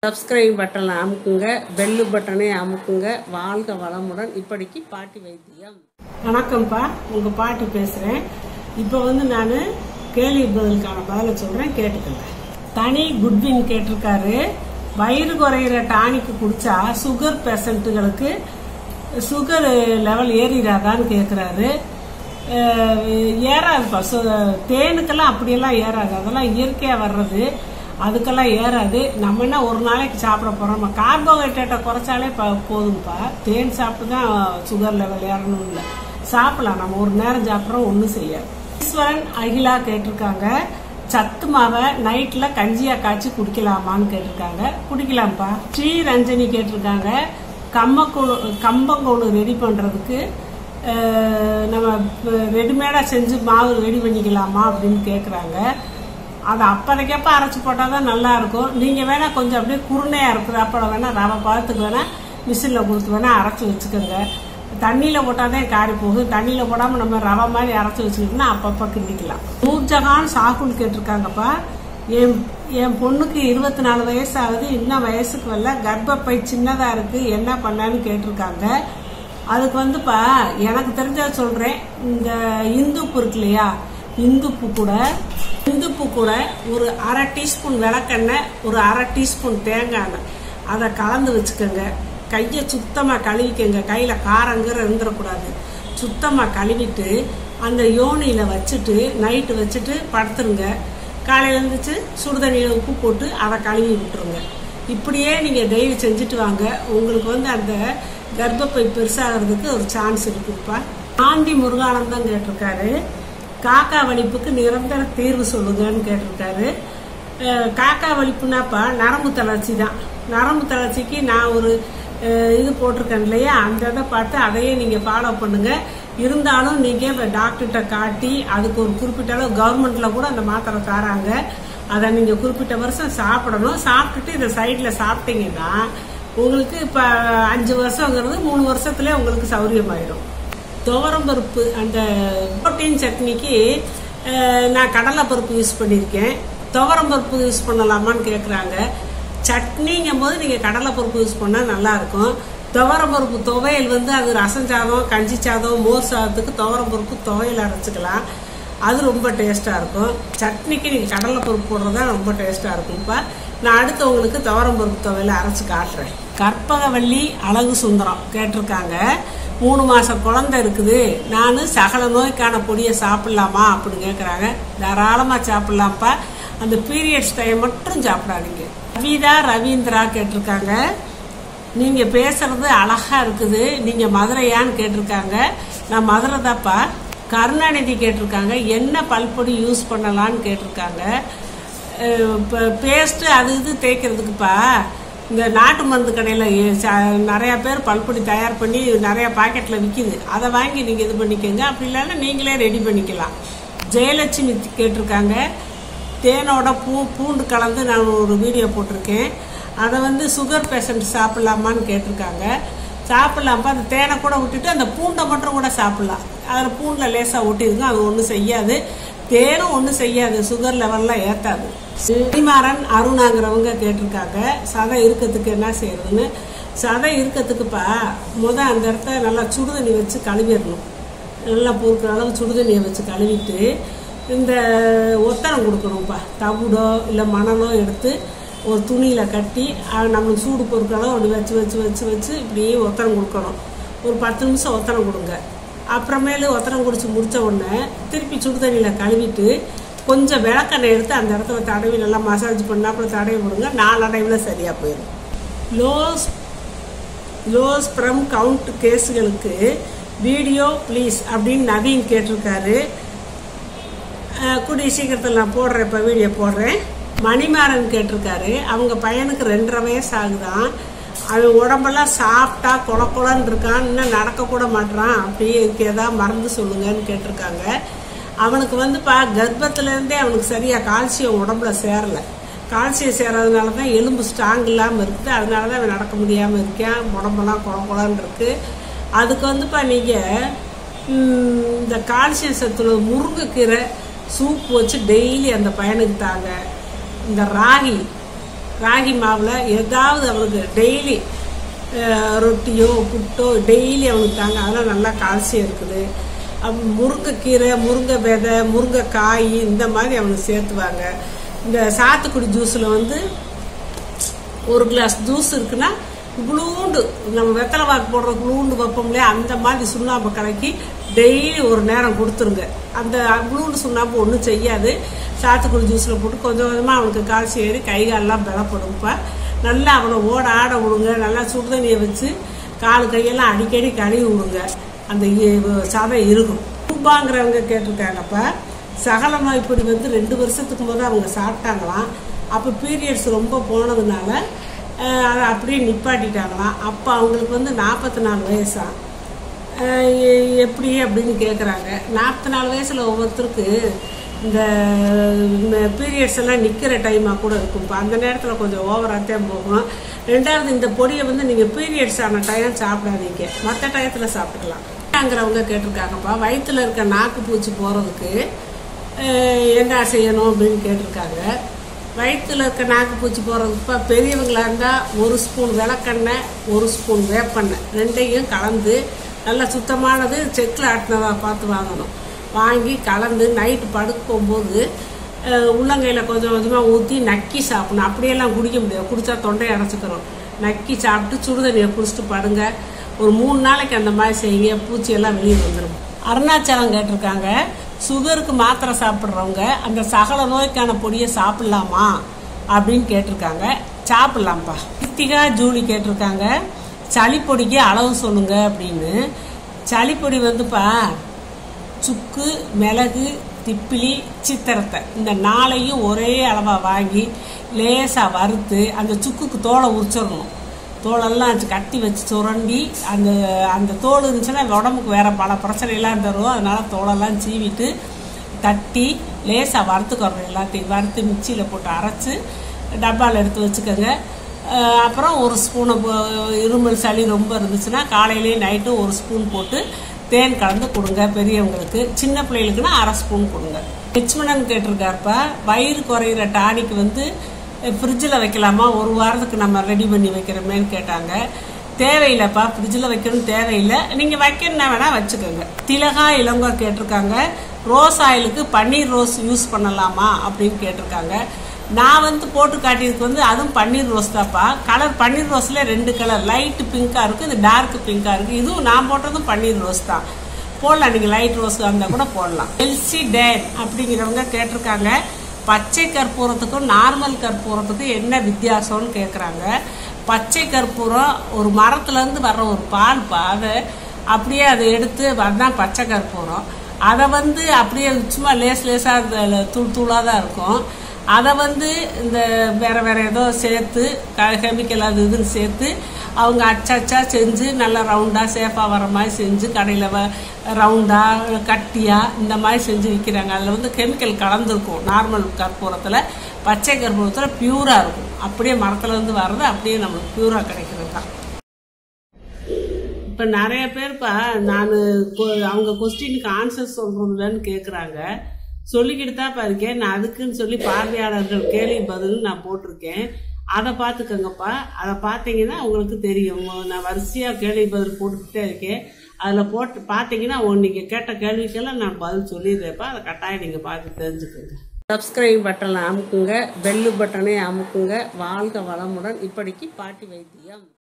subscribe பட்டனை அமுக்குங்க bell பட்டனை அமுக்குங்க வாழ்க வளமுடன் இப்படிக்கு பாட்டி வைத்தியம் வணக்கம்ப்பா உங்க பாட்டி பேசுறேன் இப்போ வந்து நான் கேள்வி பதிலுக்கான பதிலை சொல்றேன் கேட்டுக்கங்க தனி குட்வின் கேட்டிருக்காரு வயிறு குறையிற டானிக்கு குடிச்சா சுகர் பேஷண்ட்டுகளுக்கு சுகர் லெவல் ஏறிடாதான்னு கேட்குறாரு ஏறாதுப்பா சு தேனுக்கெல்லாம் அப்படியெல்லாம் ஏறாது அதெல்லாம் இயற்கையாக வர்றது அதுக்கெல்லாம் ஏறாது நம்ம என்ன ஒரு நாளைக்கு சாப்பிட போகிறோம் நம்ம கார்போஹைட்ரேட்டை குறைச்சாலே ப- போதும்ப்பா தேன் சாப்பிட்டு தான் சுகர் லெவல் ஏறணும் இல்லை சாப்பிடலாம் நம்ம ஒரு நேரம் சாப்பிட்றோம் ஒன்றும் செய்யாது ஈஸ்வரன் அகிலா கேட்டிருக்காங்க சத்து மாவை நைட்ல கஞ்சியா காய்ச்சி குடிக்கலாமான்னு கேட்டிருக்காங்க குடிக்கலாம்ப்பா ஸ்ரீ ரஞ்சனி கேட்டிருக்காங்க கம்மக்கூழு கம்பங்கூழு ரெடி பண்றதுக்கு அஹ், நம்ம ரெடிமேடா செஞ்சு மாவு ரெடி பண்ணிக்கலாமா அப்படின்னு கேக்குறாங்க அதை அப்போதைக்கப்ப அரைச்சி போட்டால் தான் நல்லா இருக்கும் நீங்கள் வேணா கொஞ்சம் அப்படியே குருணையாக இருக்குது அப்போ வேணா ரவை பார்த்துக்கு வேணா மிஷினில் கொடுத்து வேணா அரைச்சி வச்சுக்கோங்க தண்ணியில் போட்டால் தான் காரி போகும் தண்ணியில் போடாமல் நம்ம ரவை மாதிரி அரைச்சி வச்சுக்கிட்டோம்னா அப்பப்போ கிண்டிக்கலாம் நூர்ஜஹான் சாகுல் கேட்டிருக்காங்கப்பா என் என் பொண்ணுக்கு இருபத்தி நாலு வயசு ஆகுது இன்னும் வயசுக்கு வரல கர்ப்பப்பை சின்னதாக இருக்குது என்ன பண்ணான்னு கேட்டிருக்காங்க அதுக்கு வந்துப்பா எனக்கு தெரிஞ்சத சொல்கிறேன் இந்த இந்துப்பு இருக்கு இல்லையா இந்துப்பு கூட இந்துப்பு கூட ஒரு அரை டீஸ்பூன் விளக்கெண்ணெய் ஒரு அரை டீஸ்பூன் தேங்காய் எண்ணெய் அதை கலந்து வச்சுக்கோங்க கையை சுத்தமாக கழுவிக்கங்க கையில் காரங்கிற இருந்துடக்கூடாது சுத்தமாக கழுவிட்டு அந்த யோனியில் வச்சுட்டு நைட்டு வச்சுட்டு படுத்துருங்க காலையில் எழுந்துச்சு சுடுதண்ணியில் உப்பு போட்டு அதை கழுவி விட்டுருங்க இப்படியே நீங்கள் டெய்லி செஞ்சுட்டு வாங்க உங்களுக்கு வந்து அந்த கர்ப்பப்பை பெருசாகிறதுக்கு ஒரு சான்ஸ் இருக்குப்பா ஆண்டி முருகானந்தம் கேட்டிருக்காரு காக்கா வலிப்புக்கு நிரந்தர தீர்வு சொல்லுங்கன்னு கேட்டிருக்காரு அஹ் காக்கா வலிப்புனாப்பா நரம்பு தளர்ச்சி தான் நரம்பு தளர்ச்சிக்கு நான் ஒரு அஹ், இது போட்டிருக்கேன் இல்லையா அந்த இதை பார்த்து அதையே நீங்கள் ஃபாலோ பண்ணுங்க இருந்தாலும் நீங்கள் இப்போ டாக்டர்கிட்ட காட்டி அதுக்கு ஒரு குறிப்பிட்ட அளவு கவர்மெண்ட்டில் கூட அந்த மாத்திரை தராங்க அதை நீங்கள் குறிப்பிட்ட வருஷம் சாப்பிடணும் சாப்பிட்டுட்டு இதை சைடில் சாப்பிட்டீங்கன்னா உங்களுக்கு இப்போ அஞ்சு வருஷங்கிறது மூணு வருஷத்துல உங்களுக்கு சௌரியமாயிடும் துவரம்பருப்பு அந்த புரோட்டீன் சட்னிக்கு அஹ், நான் கடலைப்பருப்பு யூஸ் பண்ணியிருக்கேன் துவரம்பருப்பு யூஸ் பண்ணலாமான்னு கேட்குறாங்க சட்னிங்கும் போது நீங்கள் கடலைப்பருப்பு யூஸ் பண்ணால் நல்லாயிருக்கும் துவரம்பருப்பு துவையல் வந்து அது ரசம் சாதம் கஞ்சி சாதம் மோர் சாதத்துக்கு துவரம்பருப்பு துவையல் அரைச்சிக்கலாம் அது ரொம்ப டேஸ்ட்டாக இருக்கும் சட்னிக்கு நீங்கள் கடலைப்பருப்பு போடுறது தான் ரொம்ப டேஸ்ட்டாக இருக்கும்ப்பா நான் அடுத்து உங்களுக்கு துவரம்பருப்பு துவையல் அரைச்சி காட்டுறேன் கற்பகவள்ளி அழகு சுந்தரம் கேட்டிருக்காங்க மூணு மாசம் குழந்தை இருக்குது நான் சகல நோய்க்கான பொடியை சாப்பிடலாமா அப்படின்னு கேட்குறாங்க தாராளமாக சாப்பிடலாம்ப்பா அந்த பீரியட்ஸ் டைம் மட்டும் சாப்பிடாதீங்க ரவிதா ரவீந்திரா கேட்டிருக்காங்க நீங்க பேசுறது அழகா இருக்குது நீங்க மதுரையான்னு கேட்டிருக்காங்க நான் மதுரை தாப்பா கருணாநிதி கேட்டிருக்காங்க என்ன பல்பொடி யூஸ் பண்ணலான்னு கேட்டிருக்காங்க இப்போ பேஸ்ட்டு அது இது தேய்க்கிறதுக்குப்பா இந்த நாட்டு மருந்து கடையில் நிறையா பேர் பல்பொடி தயார் பண்ணி நிறையா பாக்கெட்டில் விற்கிது அதை வாங்கி நீங்கள் இது பண்ணிக்கோங்க அப்படி இல்லைன்னா நீங்களே ரெடி பண்ணிக்கலாம் ஜெயலட்சுமி கேட்டிருக்காங்க தேனோட பூ பூண்டு கலந்து நான் ஒரு வீடியோ போட்டிருக்கேன் அதை வந்து சுகர் பேஷண்ட் சாப்பிட்லாமான்னு கேட்டிருக்காங்க சாப்பிட்லாம்ப்பா அந்த தேனை கூட விட்டுட்டு அந்த பூண்டை மட்டும் கூட சாப்பிட்லாம் அதில் பூண்டில் லேசாக ஒட்டியிருக்கும் அது ஒன்றும் செய்யாது தேனும் ஒன்றும் செய்யாது சுகர் லெவல்லாம் ஏற்றாது ஸ்ரீமாறன் அருணாங்கிறவங்க கேட்டிருக்காங்க சதை இருக்கிறதுக்கு என்ன செய்யறதுன்னு சதை இருக்கிறதுக்குப்பா முத அந்த இடத்த நல்லா சுடுதண்ணி வச்சு கழுவிடணும் நல்லா பொறுக்கிற அளவு சுடுதண்ணியை வச்சு கழுவிட்டு இந்த ஒத்தடம் கொடுக்கணும்ப்பா தவிடோ இல்லை மணலோ எடுத்து ஒரு துணியில் கட்டி அது நம்மளுக்கு சூடு பொறுக்கிற அளவு அப்படி வச்சு வச்சு வச்சு வச்சு இப்படியே ஒத்தடம் கொடுக்கணும் ஒரு பத்து நிமிஷம் ஒத்தடம் கொடுங்க அப்புறமேலு ஒத்தடம் குடிச்சு முடிச்ச உடனே திருப்பி சுடுதண்ணியில் கழுவிட்டு கொஞ்சம் விளக்கெண்ணெய் எடுத்து அந்த இடத்துல தடவி நல்லா மசாஜ் பண்ணா அப்புறம் தடவி விடுங்க நாலடைவில் சரியாக போயிடும் லோஸ் லோ ஸ்ப்ரம் கவுண்ட் கேஸுகளுக்கு வீடியோ ப்ளீஸ் அப்படின்னு நவீன் கேட்டிருக்காரு அஹ் கூடிய சீக்கிரத்தில் நான் போடுறேன் இப்போ வீடியோ போடுறேன் மணிமாறன் கேட்டிருக்காரு அவங்க பையனுக்கு ரெண்டரை வயசு ஆகுதான் அவன் உடம்பெல்லாம் சாப்பிட்டா கொல கொலன்னு இருக்கான் இன்னும் நடக்கக்கூட மாட்றான் அப்படியே இதுக்கு ஏதாவது மறந்து சொல்லுங்கன்னு கேட்டிருக்காங்க அவனுக்கு வந்துப்பா கர்ப்பத்துலேருந்தே அவனுக்கு சரியாக கால்சியம் உடம்புல சேரலை கால்சியம் சேராதனால தான் எலும்பு ஸ்ட்ராங் இல்லாமல் இருக்குது அதனால தான் அவன் நடக்க முடியாமல் இருக்கேன் உடம்பெல்லாம் குள குளன்னு இருக்கு அதுக்கு வந்துப்பா நீங்கள் இந்த கால்சியம் சத்துல முருங்கைக்கீரை சூப் வச்சு டெய்லி அந்த பையனுக்கு தாங்க இந்த ராகி ராகி மாவில் ஏதாவது அவனுக்கு டெய்லி ரொட்டியோ புட்டோ டெய்லி அவனுக்கு தாங்க அதெல்லாம் நல்லா கால்சியம் இருக்குது அப்~ முருங்கைக்கீரை முருங்கை விதை முருங்கைக்காய் இந்த மாதிரி அவனுக்கு சேர்த்துவாங்க இந்த சாத்துக்குடி ஜூஸில் வந்து ஒரு கிளாஸ் ஜூஸ் இருக்குன்னா குளூண்டு நம்ம வெத்தலை வாக்கு போடுற குளூண்டு வைப்போம் இல்லையா அந்த மாதிரி சுண்ணாம்பு கலக்கி டெய்லி ஒரு நேரம் கொடுத்துருங்க அந்த குளூண்டு சுண்ணாம்பு ஒன்றும் செய்யாது சாத்துக்குடி ஜூஸில் போட்டு கொஞ்சம் கொஞ்சமாக அவனுக்கு கால்சியம் ஏறி கை காலெல்லாம் பலப்படும்ப்பா நல்லா அவனை ஓட ஆட விடுங்க நல்லா சுடுதண்ணியை வச்சு கால் கையெல்லாம் அடிக்கடி கழுவி விடுங்க அந்த இ- சதை இருக்கும் ரூபாங்கிறவங்க கேட்டிருக்காங்கப்பா சகல நோய்ப்பொடி வந்து ரெண்டு வருஷத்துக்கு முதல் அவங்க சாப்பிட்டாங்களாம் அப்போ பீரியட்ஸ் ரொம்ப போனதுனால அஹ், அதை அப்படியே நிப்பாட்டிட்டாங்களாம் அப்போ அவங்களுக்கு வந்து நாற்பத்தி நாலு வயசா அஹ், எ- எப்படி அப்படின்னு கேட்குறாங்க நாற்பத்தி நாலு வயசில் ஒவ்வொருத்தருக்கு இந்த பீரியட்ஸ் எல்லாம் நிற்கிற டைமாக கூட இருக்கும் இப்போ அந்த நேரத்தில் கொஞ்சம் ஓவராகத்தான் போகும் ரெண்டாவது இந்த பொடியை வந்து நீங்கள் பீரியட்ஸ் ஆன டைம் சாப்பிடாதீங்க மற்ற டயத்தில் சாப்பிட்டுக்கலாம் ங்கிறவங்க கேட்டிருக்காங்கப்பா வயிற்றுல இருக்க நாக்கு பூச்சி போகிறதுக்கு என்ன செய்யணும் அப்படின்னு கேட்டிருக்காங்க வயிற்றுல இருக்க நாக்கு பூச்சி போகிறதுக்கு பெரியவங்களா இருந்தால் ஒரு ஸ்பூன் விளக்கெண்ணெய் ஒரு ஸ்பூன் வேப்பெண்ணெய் ரெண்டையும் கலந்து நல்லா சுத்தமானது செக்கில் ஆட்டினதாக பார்த்து வாங்கணும் வாங்கி கலந்து நைட்டு படுக்கும்போது அஹ், உள்ளங்கையில் கொஞ்சம் கொஞ்சமாக ஊற்றி நக்கி சாப்பிடணும் அப்படியெல்லாம் குடிக்க முடியாது குடிச்சா தொண்டையை அடைச்சிக்கிறோம் நக்கி சாப்பிட்டு சுடுதண்ணியை குடிச்சிட்டு படுங்க ஒரு மூணு நாளைக்கு அந்த மாதிரி செய்யுங்க பூச்சியெல்லாம் வெளியே வந்துடும் அருணாச்சலம் கேட்டிருக்காங்க சுகருக்கு மாத்திரை சாப்பிட்றவங்க அந்த சகல நோய்க்கான பொடியை சாப்பிடலாமா அப்படின்னு கேட்டிருக்காங்க சாப்பிடலாம்ப்பா கிருத்திகா ஜூலி கேட்டிருக்காங்க சளிப்பொடிக்கு அளவு சொல்லுங்க அப்படின்னு சளிப்பொடி வந்துப்பா சுக்கு மிளகு திப்பிலி சித்திரத்தை இந்த நாளையும் ஒரே அளவாக வாங்கி லேசாக வறுத்து அந்த சுக்குக்கு தோலை உரிச்சிடணும் தோலெல்லாம் வச்சு கட்டி வச்சு சுரண்டி அந்த அந்த தோல் இருந்துச்சுன்னா உடம்புக்கு வேற பல பிரச்சனையெல்லாம் தரும் அதனால தோலெல்லாம் சீவிட்டு தட்டி லேசாக வறுத்துக்கிறோம் எல்லாத்தையும் வறுத்து மிக்சியில் போட்டு அரைச்சி டப்பாவில் எடுத்து வச்சுக்கோங்க அஹ் அப்புறம் ஒரு ஸ்பூனை இருமல் சளி ரொம்ப இருந்துச்சுன்னா காலையிலேயே நைட்டும் ஒரு ஸ்பூன் போட்டு தேன் கலந்து கொடுங்க பெரியவங்களுக்கு சின்ன பிள்ளைகளுக்குன்னா அரை ஸ்பூன் கொடுங்க லட்சுமணன் கேட்டிருக்காருப்பா வயிறு குறையிற டானிக் வந்து ஃப்ரிட்ஜில் வைக்கலாமா ஒரு வாரத்துக்கு நம்ம ரெடி பண்ணி வைக்கிறோமேன்னு கேட்டாங்க தேவையில்லைப்பா ஃப்ரிட்ஜில் வைக்கணும் தேவையில்லை நீங்கள் வைக்கணும்னா வேணால் வச்சுக்கோங்க திலகா இளங்கோ கேட்டிருக்காங்க ரோஸ் ஆயிலுக்கு பன்னீர் ரோஸ் யூஸ் பண்ணலாமா அப்படின்னு கேட்டிருக்காங்க நான் வந்து போட்டு காட்டியதுக்கு வந்து அதுவும் பன்னீர் ரோஸ் தான்ப்பா கலர் பன்னீர் ரோஸில் ரெண்டு கலர் லைட் பிங்காக இருக்குது இது டார்க் பிங்காக இருக்குது இதுவும் நான் போட்டதும் பன்னீர் ரோஸ் தான் போடலாம் நீங்கள் லைட் ரோஸ் இருந்தால் கூட போடலாம் எல்சி டேன் அப்படிங்கிறவங்க கேட்டிருக்காங்க பச்சை கற்பூரத்துக்கும் நார்மல் கற்பூரத்துக்கும் என்ன வித்தியாசம்னு கேட்குறாங்க பச்சை கற்பூரம் ஒரு மரத்துலேருந்து வர்ற ஒரு பால்ப்பா அதை அப்படியே அதை எடுத்து அதுதான் பச்சை கற்பூரம் அதை வந்து அப்படியே சும்மா லேஸ் லேஸாக தூள் தூளாக தான் இருக்கும் அதை வந்து இந்த வேற வேற ஏதோ சேர்த்து கெமிக்கல் அது இதுன்னு சேர்த்து அவங்க அச்சச்சா செஞ்சு நல்லா ரவுண்டாக சேஃபாக வர மாதிரி செஞ்சு கடையில் ரவுண்டாக கட்டியாக இந்த மாதிரி செஞ்சு விற்கிறாங்க அதில் வந்து கெமிக்கல் கலந்துருக்கும் நார்மல் கற்பூரத்தில் பச்சை கற்பூரத்தில் பியூராக இருக்கும் அப்படியே மரத்துலேருந்து வர்றது அப்படியே நம்மளுக்கு பியூராக கிடைக்கிறது தான் இப்போ நிறைய பேர்ப்பா நான் அவங்க கொஸ்டினுக்கு ஆன்சர் சொல்கிறதுலன்னு கேட்குறாங்க சொல்லிக்கிட்டு தான் இருக்கேன் நான் அதுக்குன்னு சொல்லி பார்வையாளர்கள் கேள்வி பதில் நான் போட்டிருக்கேன் அதை பார்த்துக்கோங்கப்பா அதை பார்த்தீங்கன்னா உங்களுக்கு தெரியும் நான் வரிசையாக கேள்வி பதில் போட்டுக்கிட்டே இருக்கேன் அதில் போட்டு பார்த்தீங்கன்னா நீங்கள் கேட்ட கேள்விக்கெல்லாம் நான் பதில் சொல்லிடுறேன்ப்பா அதை கட்டாயம் நீங்கள் பார்த்து தெரிஞ்சுக்கோங்க சப்ஸ்கிரைப் பட்டனை அமுக்குங்க பெல்லு பட்டனை அமுக்குங்க வாழ்க வளமுடன் இப்படிக்கு பாட்டி வைத்தியம்